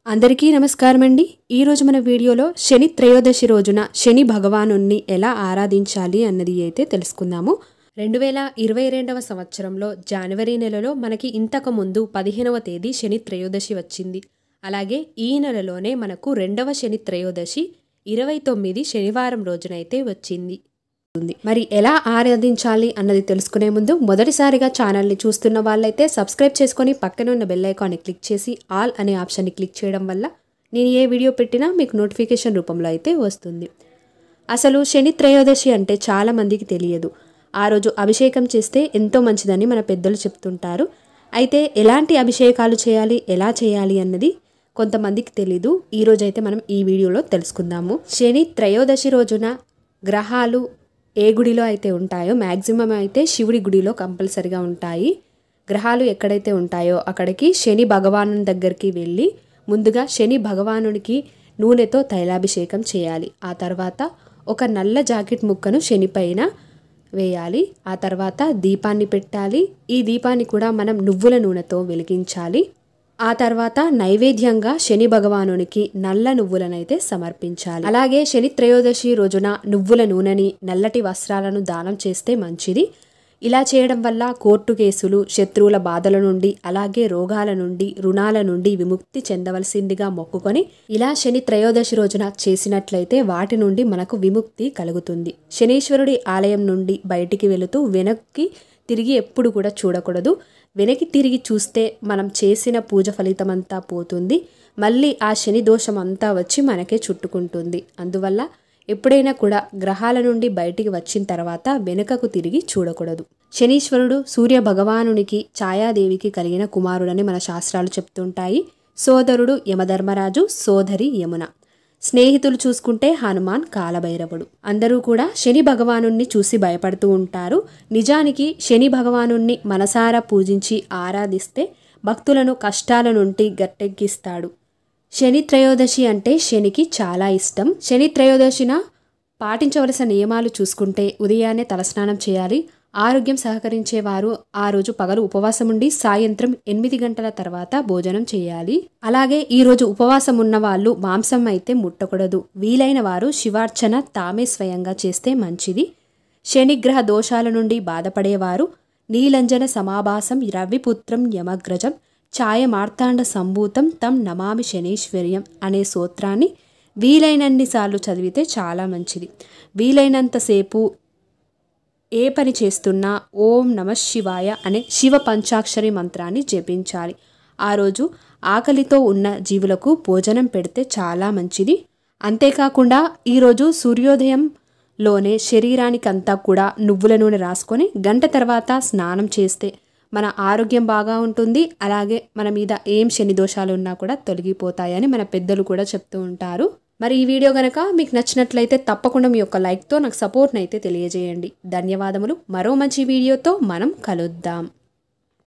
అందరికీ నమస్కారం అండి ఈరోజు మన వీడియోలో శని త్రయోదశి రోజున శని భగవానుణ్ణి ఎలా ఆరాధించాలి అన్నది అయితే తెలుసుకుందాము రెండు వేల ఇరవై రెండవ సంవత్సరంలో జనవరి నెలలో మనకి ఇంతకు ముందు పదిహేనవ తేదీ శని త్రయోదశి వచ్చింది అలాగే ఈ నెలలోనే మనకు రెండవ శని త్రయోదశి ఇరవై తొమ్మిది శనివారం రోజునైతే వచ్చింది ఉంది మరి ఎలా ఆరాధించాలి అన్నది తెలుసుకునే ముందు మొదటిసారిగా ఛానల్ని చూస్తున్న వాళ్ళైతే సబ్స్క్రైబ్ చేసుకొని పక్కన ఉన్న బెల్ ఐకాన్ని క్లిక్ చేసి ఆల్ అనే ఆప్షన్ని క్లిక్ చేయడం వల్ల నేను ఏ వీడియో పెట్టినా మీకు నోటిఫికేషన్ రూపంలో అయితే వస్తుంది అసలు శని త్రయోదశి అంటే చాలా మందికి తెలియదు ఆ రోజు అభిషేకం చేస్తే ఎంతో మంచిదని మన పెద్దలు చెప్తుంటారు అయితే ఎలాంటి అభిషేకాలు చేయాలి ఎలా చేయాలి అన్నది కొంతమందికి తెలీదు ఈ రోజు అయితే మనం ఈ వీడియోలో తెలుసుకుందాము శని త్రయోదశి రోజున గ్రహాలు ఏ గుడిలో అయితే ఉంటాయో మ్యాక్సిమం అయితే శివుడి గుడిలో కంపల్సరిగా ఉంటాయి గ్రహాలు ఎక్కడైతే ఉంటాయో అక్కడికి శని భగవాను దగ్గరికి వెళ్ళి ముందుగా శని భగవానునికి నూనెతో తైలాభిషేకం చేయాలి ఆ తర్వాత ఒక నల్ల జాకెట్ ముక్కను శని పైన వేయాలి ఆ తర్వాత దీపాన్ని పెట్టాలి ఈ దీపాన్ని కూడా మనం నువ్వుల నూనెతో వెలిగించాలి ఆ తర్వాత నైవేద్యంగా శని భగవానునికి నల్ల నువ్వులనైతే సమర్పించాలి అలాగే శని త్రయోదశి రోజున నువ్వుల నూనెని నల్లటి వస్త్రాలను దానం చేస్తే మంచిది ఇలా చేయడం వల్ల కోర్టు కేసులు శత్రువుల బాధల నుండి అలాగే రోగాల నుండి రుణాల నుండి విముక్తి చెందవలసిందిగా మొక్కుకొని ఇలా శని త్రయోదశి రోజున చేసినట్లయితే వాటి నుండి మనకు విముక్తి కలుగుతుంది శనీశ్వరుడి ఆలయం నుండి బయటికి వెళుతూ వెనక్కి తిరిగి ఎప్పుడు కూడా చూడకూడదు వెనక్కి తిరిగి చూస్తే మనం చేసిన పూజ ఫలితమంతా పోతుంది మళ్ళీ ఆ శని దోషం అంతా వచ్చి మనకే చుట్టుకుంటుంది అందువల్ల ఎప్పుడైనా కూడా గ్రహాల నుండి బయటికి వచ్చిన తర్వాత వెనుకకు తిరిగి చూడకూడదు శనీశ్వరుడు సూర్య భగవానునికి ఛాయాదేవికి కలిగిన కుమారుడని మన శాస్త్రాలు చెప్తుంటాయి సోదరుడు యమధర్మరాజు సోదరి యమున స్నేహితులు చూసుకుంటే హనుమాన్ కాలభైరవుడు అందరూ కూడా శని భగవానుణ్ణి చూసి భయపడుతూ ఉంటారు నిజానికి శని భగవానుణ్ణి మనసారా పూజించి ఆరాధిస్తే భక్తులను కష్టాల నుండి గట్టెక్కిస్తాడు శని త్రయోదశి అంటే శనికి చాలా ఇష్టం శని త్రయోదశిన పాటించవలసిన నియమాలు చూసుకుంటే ఉదయాన్నే తలస్నానం చేయాలి ఆరోగ్యం సహకరించేవారు ఆ రోజు పగలు ఉపవాసం ఉండి సాయంత్రం ఎనిమిది గంటల తర్వాత భోజనం చేయాలి అలాగే ఈ రోజు ఉపవాసం ఉన్న వాళ్ళు మాంసం అయితే ముట్టకూడదు వీలైన వారు శివార్చన తామే స్వయంగా చేస్తే మంచిది శనిగ్రహ దోషాల నుండి బాధపడేవారు నీలంజన సమాభాసం రవిపుత్రం యమగ్రజం ఛాయ మార్తాండ సంభూతం తం నమామి శనీశ్వర్యం అనే సూత్రాన్ని వీలైనన్నిసార్లు చదివితే చాలా మంచిది వీలైనంతసేపు ఏ పని చేస్తున్నా ఓం నమ శివాయ అనే శివ పంచాక్షరి మంత్రాన్ని జపించాలి ఆ రోజు ఆకలితో ఉన్న జీవులకు భోజనం పెడితే చాలా మంచిది అంతేకాకుండా ఈరోజు సూర్యోదయంలోనే శరీరానికంతా కూడా నువ్వుల నూనె రాసుకొని గంట తర్వాత స్నానం చేస్తే మన ఆరోగ్యం బాగా ఉంటుంది అలాగే మన మీద ఏం శని దోషాలు ఉన్నా కూడా తొలగిపోతాయని మన పెద్దలు కూడా చెప్తూ ఉంటారు మరి ఈ వీడియో కనుక మీకు నచ్చినట్లయితే తప్పకుండా మీ యొక్క లైక్తో నాకు సపోర్ట్ని అయితే తెలియజేయండి ధన్యవాదములు మరో మంచి వీడియోతో మనం కలుద్దాం